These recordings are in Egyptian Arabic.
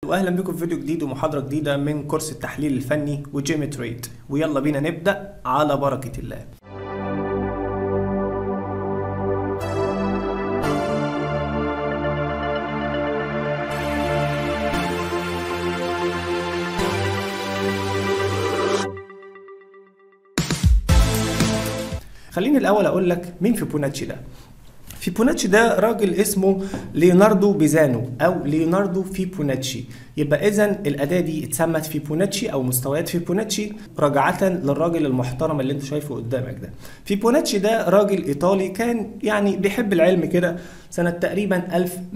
واهلا بكم في فيديو جديد ومحاضره جديده من كورس التحليل الفني وجيمي تريد ويلا بينا نبدا على بركه الله خليني الاول اقول لك مين فيبوناتشي ده فيبوناتشي ده راجل اسمه ليوناردو بيزانو او ليوناردو فيبوناتشي يبقى اذا الاداه دي اتسمت فيبوناتشي او مستويات فيبوناتشي راجعه للراجل المحترم اللي انت شايفه قدامك ده فيبوناتشي ده راجل ايطالي كان يعني بيحب العلم كده سنه تقريبا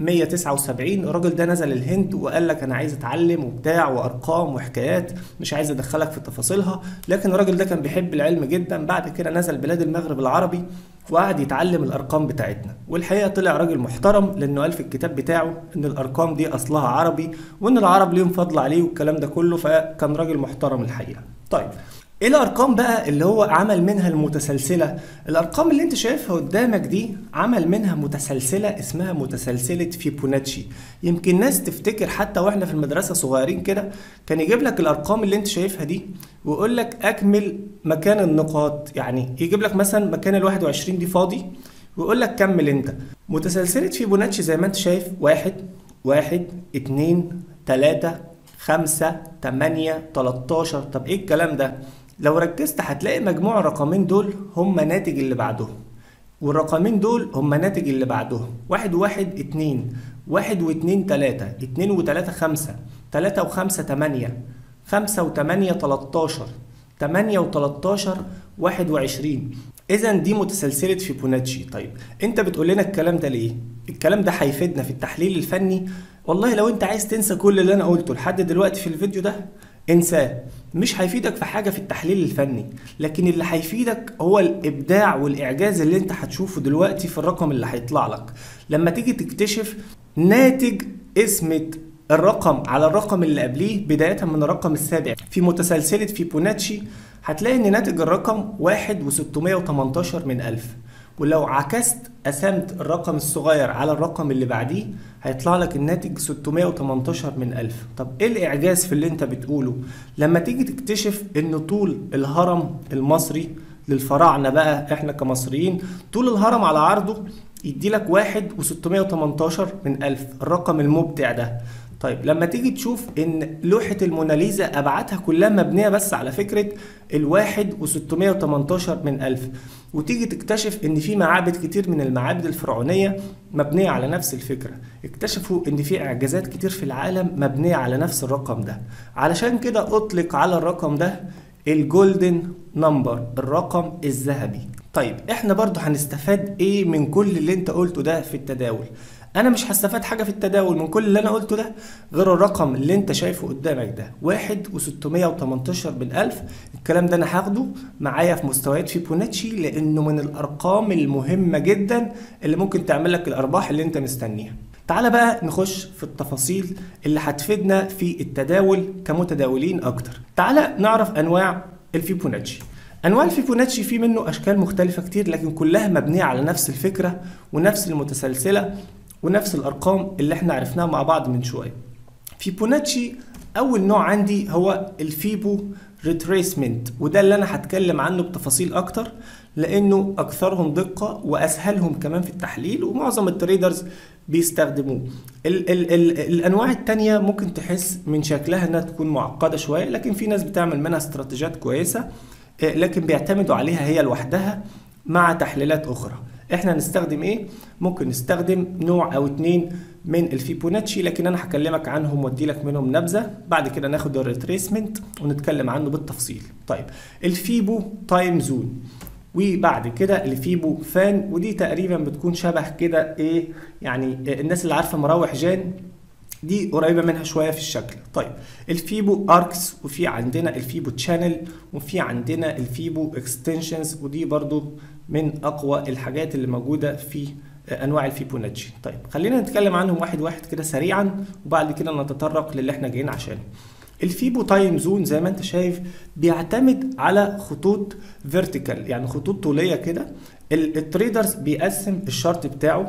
1179 الراجل ده نزل الهند وقال لك انا عايز اتعلم وبتاع وارقام وحكايات مش عايز ادخلك في تفاصيلها لكن الراجل ده كان بيحب العلم جدا بعد كده نزل بلاد المغرب العربي وقعد يتعلم الارقام بتاعتنا والحقيقه طلع راجل محترم لانه قال في الكتاب بتاعه ان الارقام دي اصلها عربي وان العرب ليهم فضل عليه والكلام ده كله فكان راجل محترم الحقيقه طيب ايه الارقام بقى اللي هو عمل منها المتسلسله الارقام اللي انت شايفها قدامك دي عمل منها متسلسله اسمها متسلسله فيبوناتشي يمكن ناس تفتكر حتى واحنا في المدرسه صغيرين كده كان يجيب لك الارقام اللي انت شايفها دي ويقول لك اكمل مكان النقاط يعني يجيب لك مثلا مكان ال 21 دي فاضي ويقول لك كمل انت متسلسله فيبوناتشي زي ما انت شايف واحد واحد اتنين تلاتة خمسة تمانية تلاتاشر طب ايه الكلام ده لو ركزت هتلاقي مجموع الرقمين دول هم ناتج اللي بعدهم والرقمين دول هم ناتج اللي بعدهم واحد واحد اتنين واحد واتنين تلاتة اتنين وتلاتة خمسة تلاتة وخمسة تمانية خمسة وتمانية تلاتاشر تمانية وتلاتاشر واحد وعشرين اذا دي متسلسلة فيبوناتشي طيب انت بتقول لنا الكلام ده ليه الكلام ده هيفيدنا في التحليل الفني والله لو انت عايز تنسى كل اللي انا قلته لحد دلوقتي في الفيديو ده انساه مش هيفيدك في حاجه في التحليل الفني لكن اللي هيفيدك هو الابداع والاعجاز اللي انت هتشوفه دلوقتي في الرقم اللي هيطلع لك لما تيجي تكتشف ناتج اسمة الرقم على الرقم اللي قبليه بداية من الرقم السابع في متسلسلة فيبوناتشي هتلاقي ان ناتج الرقم واحد وستمائة وتمنتاشر من ألف ولو عكست قسمت الرقم الصغير على الرقم اللي بعديه هيطلع لك الناتج 618 من ألف طب ايه الإعجاز في اللي انت بتقوله لما تيجي تكتشف ان طول الهرم المصري للفراعنة بقى احنا كمصريين طول الهرم على عرضه يدي لك واحد وستمائة وتمنتاشر من ألف الرقم المبدع ده طيب لما تيجي تشوف ان لوحة الموناليزا ابعادها كلها مبنية بس على فكرة الواحد وستمائة وتمنتاشر من ألف وتيجي تكتشف ان في معابد كتير من المعابد الفرعونية مبنية على نفس الفكرة اكتشفوا ان في اعجازات كتير في العالم مبنية على نفس الرقم ده علشان كده اطلق على الرقم ده الجولدن نمبر الرقم الذهبي طيب احنا برضو هنستفاد ايه من كل اللي انت قلته ده في التداول انا مش هستفاد حاجه في التداول من كل اللي انا قلته ده غير الرقم اللي انت شايفه قدامك ده واحد وستمائة وتمنتاشر بالالف الكلام ده انا هاخده معايا في مستويات فيبوناتشي لانه من الارقام المهمه جدا اللي ممكن تعمل لك الارباح اللي انت مستنيها تعال بقى نخش في التفاصيل اللي هتفيدنا في التداول كمتداولين اكتر تعال نعرف انواع الفيبوناتشي انواع الفيبوناتشي في منه اشكال مختلفه كتير لكن كلها مبنيه على نفس الفكره ونفس المتسلسله ونفس الارقام اللي احنا عرفناها مع بعض من شويه فيبوناتشي اول نوع عندي هو الفيبو ريتريسمنت وده اللي انا هتكلم عنه بتفاصيل اكتر لانه اكثرهم دقه واسهلهم كمان في التحليل ومعظم التريدرز بيستخدموه ال ال ال الانواع التانية ممكن تحس من شكلها انها تكون معقده شويه لكن في ناس بتعمل منها استراتيجيات كويسه لكن بيعتمدوا عليها هي لوحدها مع تحليلات اخرى احنا نستخدم ايه ممكن نستخدم نوع او اتنين من الفيبوناتشي لكن انا هكلمك عنهم وادي لك منهم نبذه بعد كده ناخد الريتريسمنت ونتكلم عنه بالتفصيل طيب الفيبو تايم زون وبعد كده الفيبو فان ودي تقريبا بتكون شبه كده ايه يعني الناس اللي عارفه مراوح جان دي قريبه منها شويه في الشكل طيب الفيبو اركس وفي عندنا الفيبو تشانل وفي عندنا الفيبو اكستنشنز ودي برضو من اقوى الحاجات اللي موجوده في انواع الفيبوناتشي طيب خلينا نتكلم عنهم واحد واحد كده سريعا وبعد كده نتطرق للي احنا جايين عشانه الفيبو تايم زون زي ما انت شايف بيعتمد على خطوط فيرتيكال يعني خطوط طوليه كده التريدرز بيقسم الشرط بتاعه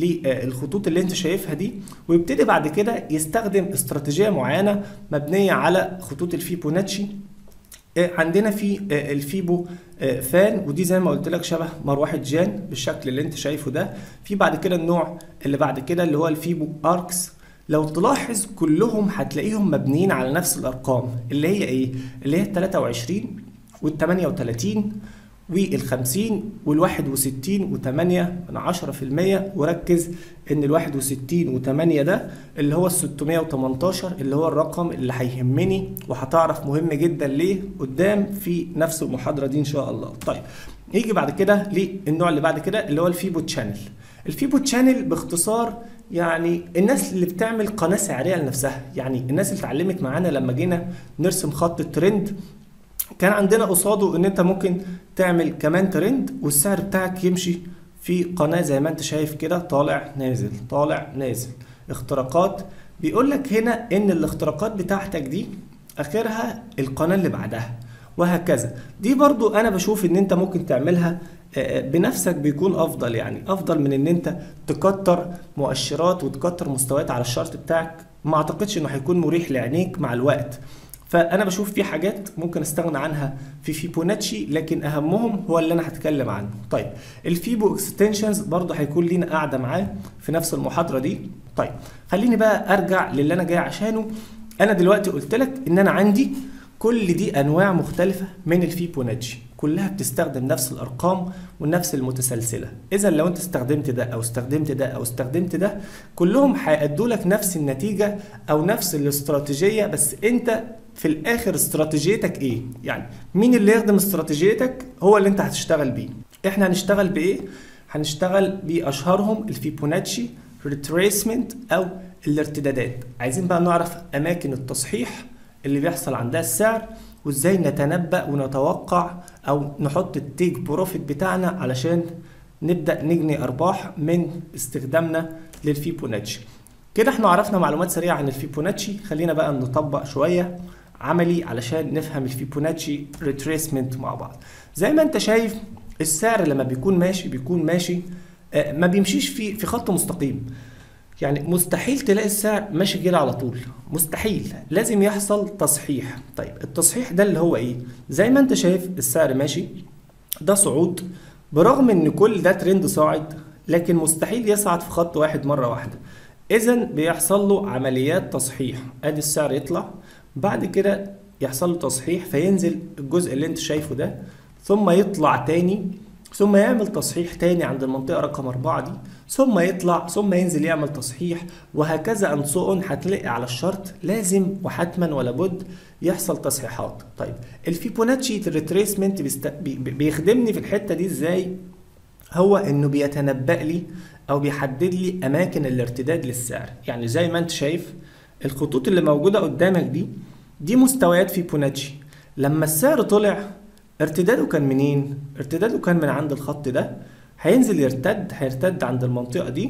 للخطوط اللي انت شايفها دي ويبتدي بعد كده يستخدم استراتيجيه معينه مبنيه على خطوط الفيبوناتشي عندنا في الفيبو فان ودي زي ما قلت لك شبه مروحه جان بالشكل اللي انت شايفه ده في بعد كده النوع اللي بعد كده اللي هو الفيبو اركس لو تلاحظ كلهم هتلاقيهم مبنيين على نفس الارقام اللي هي ايه اللي هي ال 23 وال 38 وال 50 وال 61 و8 من 10% وركز ان ال 61 و8 ده اللي هو ال 618 اللي هو الرقم اللي هيهمني وهتعرف مهم جدا ليه قدام في نفس المحاضره دي ان شاء الله. طيب يجي بعد كده للنوع اللي بعد كده اللي هو الفيبو تشانل. الفيبو تشانل باختصار يعني الناس اللي بتعمل قناه سعريه لنفسها، يعني الناس اللي اتعلمت معانا لما جينا نرسم خط الترند كان عندنا قصاده ان انت ممكن تعمل كمان ترند والسعر بتاعك يمشي في قناه زي ما انت شايف كده طالع نازل طالع نازل اختراقات بيقول لك هنا ان الاختراقات بتاعتك دي اخرها القناه اللي بعدها وهكذا دي برضو انا بشوف ان انت ممكن تعملها بنفسك بيكون افضل يعني افضل من ان انت تكتر مؤشرات وتكتر مستويات على الشارت بتاعك ما اعتقدش انه هيكون مريح لعينيك مع الوقت فانا بشوف في حاجات ممكن استغنى عنها في فيبوناتشي لكن اهمهم هو اللي انا هتكلم عنه طيب الفيبو اكستنشنز برضه هيكون لينا قاعده معاه في نفس المحاضره دي طيب خليني بقى ارجع للي انا جاي عشانه انا دلوقتي قلت لك ان انا عندي كل دي انواع مختلفه من الفيبوناتشي كلها بتستخدم نفس الارقام ونفس المتسلسله اذا لو انت استخدمت ده او استخدمت ده او استخدمت ده كلهم هيأدوا لك نفس النتيجه او نفس الاستراتيجيه بس انت في الاخر استراتيجيتك ايه يعني مين اللي يخدم استراتيجيتك هو اللي انت هتشتغل بيه احنا هنشتغل بايه هنشتغل باشهرهم الفيبوناتشي ريتريسمنت او الارتدادات عايزين بقى نعرف اماكن التصحيح اللي بيحصل عندها السعر وازاي نتنبأ ونتوقع او نحط التيك بروفيت بتاعنا علشان نبدأ نجني ارباح من استخدامنا للفيبوناتشي كده احنا عرفنا معلومات سريعة عن الفيبوناتشي خلينا بقى نطبق شوية عملي علشان نفهم الفيبوناتشي ريتريسمنت مع بعض زي ما انت شايف السعر لما بيكون ماشي بيكون ماشي اه ما بيمشيش في في خط مستقيم يعني مستحيل تلاقي السعر ماشي كده على طول مستحيل لازم يحصل تصحيح طيب التصحيح ده اللي هو ايه زي ما انت شايف السعر ماشي ده صعود برغم ان كل ده ترند صاعد لكن مستحيل يصعد في خط واحد مره واحده اذا بيحصل له عمليات تصحيح ادي السعر يطلع بعد كده يحصل له تصحيح فينزل الجزء اللي انت شايفه ده ثم يطلع تاني ثم يعمل تصحيح تاني عند المنطقة رقم أربعة دي ثم يطلع ثم ينزل يعمل تصحيح وهكذا أن سو هتلاقي على الشرط لازم وحتما ولا بد يحصل تصحيحات طيب الفيبوناتشي ريتريسمنت بيست... بي... بيخدمني في الحتة دي ازاي هو انه بيتنبأ لي او بيحدد لي اماكن الارتداد للسعر يعني زي ما انت شايف الخطوط اللي موجودة قدامك دي دي مستويات فيبوناتشي لما السعر طلع ارتداده كان منين؟ ارتداده كان من عند الخط ده هينزل يرتد هيرتد عند المنطقة دي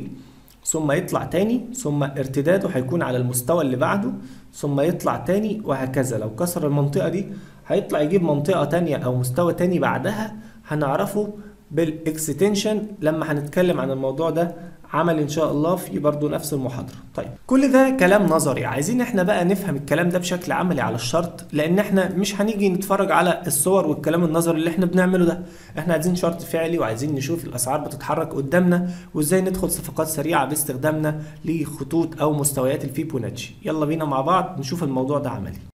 ثم يطلع تاني ثم ارتداده هيكون على المستوى اللي بعده ثم يطلع تاني وهكذا لو كسر المنطقة دي هيطلع يجيب منطقة تانية أو مستوى تاني بعدها هنعرفه بالاكستنشن لما هنتكلم عن الموضوع ده عمل ان شاء الله في برضو نفس المحاضره طيب كل ده كلام نظري عايزين احنا بقى نفهم الكلام ده بشكل عملي على الشرط لان احنا مش هنيجي نتفرج على الصور والكلام النظري اللي احنا بنعمله ده احنا عايزين شرط فعلي وعايزين نشوف الاسعار بتتحرك قدامنا وازاي ندخل صفقات سريعه باستخدامنا لخطوط او مستويات الفيبوناتشي يلا بينا مع بعض نشوف الموضوع ده عملي